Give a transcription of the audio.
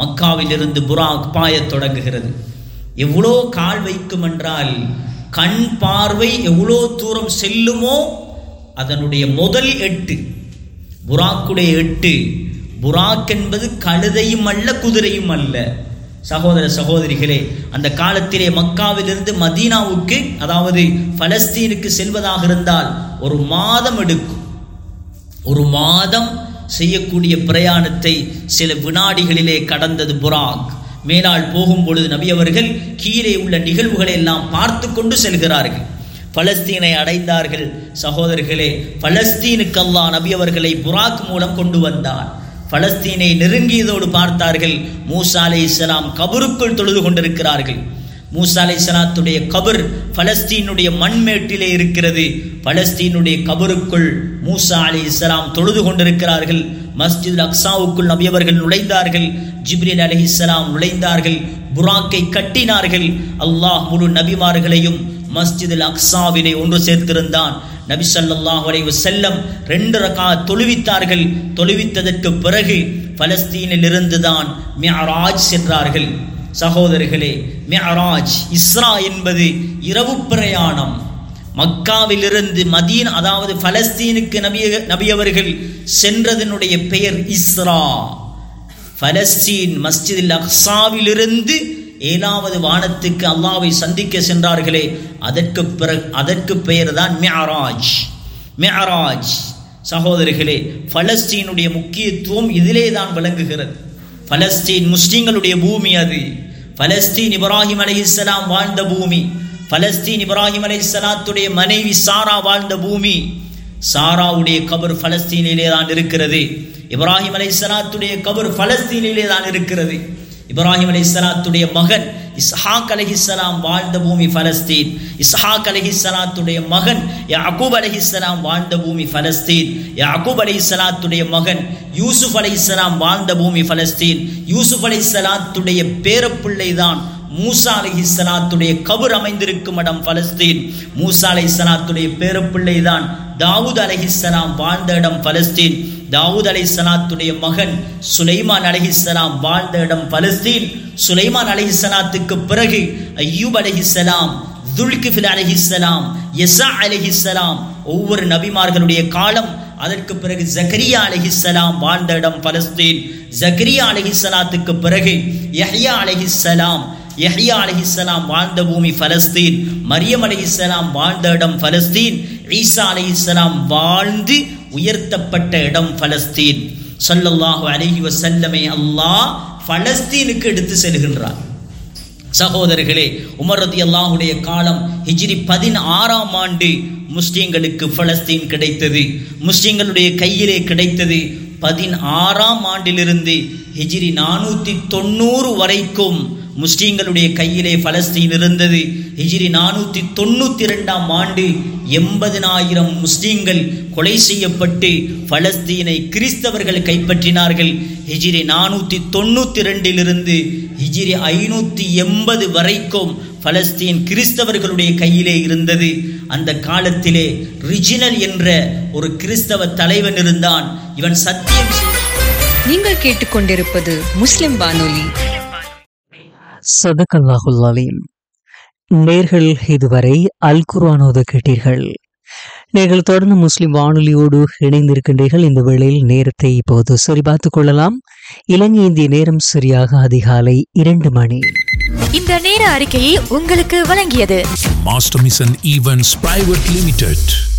மக்காவிலிருந்து புராக் பாயத் தொடங்குகிறது எவ்வளோ கால் வைக்கும் என்றால் கண் பார்வை எவ்வளோ தூரம் செல்லுமோ அதனுடைய முதல் எட்டு புராக்குடைய எட்டு புராக் என்பது கழுதையும் அல்ல குதிரையும் அல்ல சகோதர சகோதரிகளே அந்த காலத்திலே மக்காவிலிருந்து மதீனாவுக்கு அதாவது பலஸ்தீனுக்கு செல்வதாக இருந்தால் ஒரு மாதம் எடுக்கும் ஒரு மாதம் செய்யக்கூடிய பிரயாணத்தை சில வினாடிகளிலே கடந்தது புராக் மேலால் போகும் பொழுது நபி அவர்கள் கீழே உள்ள நிகழ்வுகளை எல்லாம் பார்த்து கொண்டு செல்கிறார்கள் பலஸ்தீனை அடைந்தார்கள் சகோதரர்களே பலஸ்தீனுக்கு அல்லாஹ் நபி அவர்களை புராக் மூலம் கொண்டு வந்தார் பலஸ்தீனை நெருங்கியதோடு பார்த்தார்கள் மூசா அலை இஸ்லாம் கபருக்குள் தொழுது கொண்டிருக்கிறார்கள் மூசா அலை சலாத்துடைய கபர் பலஸ்தீனுடைய மண்மேட்டிலே இருக்கிறது பலஸ்தீனுடைய கபருக்குள் மூசா அலி இஸ்லாம் தொழுது கொண்டிருக்கிறார்கள் மஸ்ஜித் அக்ஸாவுக்குள் நபியவர்கள் நுழைந்தார்கள் ஜிப்ரில் அலி இஸ்லாம் நுழைந்தார்கள் புராக்கை கட்டினார்கள் அல்லாஹ் முழு நபிமார்களையும் மஸ்ஜித் அக்ஸாவிலே ஒன்று சேர்த்திருந்தான் நபி ஸல்லல்லாஹு அலைஹி வஸல்லம் ரெண்டு ரகா தொழுவித்தார்கள் தொழுவித்ததற்கு பிறகு பலஸ்தீனில் இருந்துதான் மிஅராஜ் சென்றார்கள் சகோதரர்களே மிஅராஜ் இஸ்ரா என்பது இரவு பிரயாணம் மக்காவிலிருந்து மதீன் அதாவது பலஸ்தீனுக்கு நபி நபி அவர்கள் சென்றதனுடைய பெயர் இஸ்ரா பலஸ்தீன் மஸ்ஜிதில் அக்ஸாவிலிருந்து ஏழாவது வானத்துக்கு அல்லாவை சந்திக்க சென்றார்களே அதற்கு பிறகு அதற்கு பெயர் தான் மியராஜ் மியராஜ் சகோதரிகளே பலஸ்தீனுடைய முக்கியத்துவம் இதிலே தான் விளங்குகிறது பலஸ்தீன் முஸ்லிம்களுடைய பூமி அது பலஸ்தீன் இப்ராஹிம் அலைஹிஸ்ஸலாம் வாழ்ந்த பூமி பலஸ்தீன் இப்ராஹிம் அலைஹிஸ்ஸலாத்துடைய மனைவி சாரா வாழ்ந்த பூமி சாராவுடைய கபர் பலஸ்தீனிலே தான் இருக்கிறது இப்ராஹிம் அலைஹிஸ்ஸலாத்துடைய கபர் பலஸ்தீனிலே தான் இருக்கிறது இப்ராஹிம் அலைஹிஸ்ஸலாத்துடைய மகன் இஸ்ஹாக் அலைஹிஸ்ஸலாம் வாழ்ந்த பூமி பலஸ்தீன் இஸ்ஹாக் அலைஹிஸ்ஸலாத்துடைய மகன் யாக்கூப் அலைஹிஸ்ஸலாம் வாழ்ந்த பூமி பலஸ்தீன் யாக்கூப் அலைஹிஸ்ஸலாத்துடைய மகன் யூசுப் அலைஹிஸ்ஸலாம் வாழ்ந்த பூமி பலஸ்தீன் யூசுப் அலைஹிஸ்ஸலாத்துடைய பேரப்பிள்ளை தான் மூசா அலைஹிஸ்ஸலாத்துடைய கபர் அமைந்திருக்கும் இடம் பலஸ்தீன் மூசா அலைஹிஸ்ஸலாத்துடைய பேரப்பிள்ளை தான் தாவூத் அலைஹிஸ்ஸலாம் வாழ்ந்த இடம் பலஸ்தீன் தாவூத் அலைஹிஸ்ஸலாத்துடைய மகன் சுலைமான் அலைஹிஸ்ஸலாம் வாழ்ந்த இடம் பலஸ்தீன் சுலைமான் அலைஹிஸ்ஸலாத்துக்கு பிறகு ஐயூப் அலைஹிஸ்ஸலாம் துல்கிஃபில் அலைஹிஸ்ஸலாம் யசா அலைஹிஸ்ஸலாம் ஒவ்வொரு நபிமார்களுடைய காலம் அதற்கு பிறகு ஜக்கரியா அலைஹிஸ்ஸலாம் வாழ்ந்த இடம் பலஸ்தீன் ஜக்கரியா அலைஹிஸ்ஸலாத்துக்கு பிறகு யஹ்யா அலைஹிஸ்ஸலாம் யஹ்யா அலைஹிஸ்ஸலாம் வாழ்ந்த பூமி பலஸ்தீன் மரியம் அலைஹிஸ்ஸலாம் வாழ்ந்த இடம் பலஸ்தீன் ஈசா அலைஹிஸ்ஸலாம் வாழ்ந்து உயர்த்தப்பட்ட இடம் பலஸ்தீன் ஸல்லல்லாஹு அலைஹி வஸல்லமை அல்லாஹ் பலஸ்தீனுக்கு எடுத்து செல்கின்றார் சகோதரர்களே உமர் ரதி அல்லாஹுடைய காலம் ஹிஜ்ரி பதினாறாம் ஆண்டு முஸ்லிம்களுக்கு பலஸ்தீன் கிடைத்தது முஸ்லிம்களுடைய கையிலே கிடைத்தது பதினாறாம் ஆண்டிலிருந்து ஹிஜ்ரி நானூற்றி தொண்ணூறு வரைக்கும் முஸ்லிம்களுடைய கையிலே பலஸ்தீன் இருந்தது ஹிஜ்ரி நானூற்றி தொண்ணூற்றி ரெண்டாம் ஆண்டு எண்பதினாயிரம் முஸ்லிம்கள் கொலை செய்யப்பட்டு பலஸ்தீனை கிறிஸ்தவர்கள் கைப்பற்றினார்கள் ஹிஜ்ரி நானூற்றி தொண்ணூற்றி ரெண்டிலிருந்து ஹிஜ்ரி ஐநூற்றி எண்பது வரைக்கும் பலஸ்தீன் கிறிஸ்தவர்களுடைய கையிலே இருந்தது அந்த காலத்திலே ரிஜினல் என்ற ஒரு கிறிஸ்தவ தலைவன் இருந்தான் இவன் சத்தியம் செய்ய நீங்கள் கேட்டுக்கொண்டிருப்பது முஸ்லிம் வானொலி சதகல்லாஹுல் அலீம் நேர்கள் இதுவரை அல் குர்ஆனோது கேட்டீர்கள் நீங்கள் தொடர்ந்து முஸ்லிம் வானொலியோடு இணைந்திருக்கின்றீர்கள் இந்த வேளையில் நேரத்தை இப்போது சரிபார்த்துக் கொள்ளலாம் இலங்கை இந்திய நேரம் சரியாக அதிகாலை இரண்டு மணி இந்த நேர அறிக்கையை உங்களுக்கு வழங்கியது Master Mission Events Private Limited.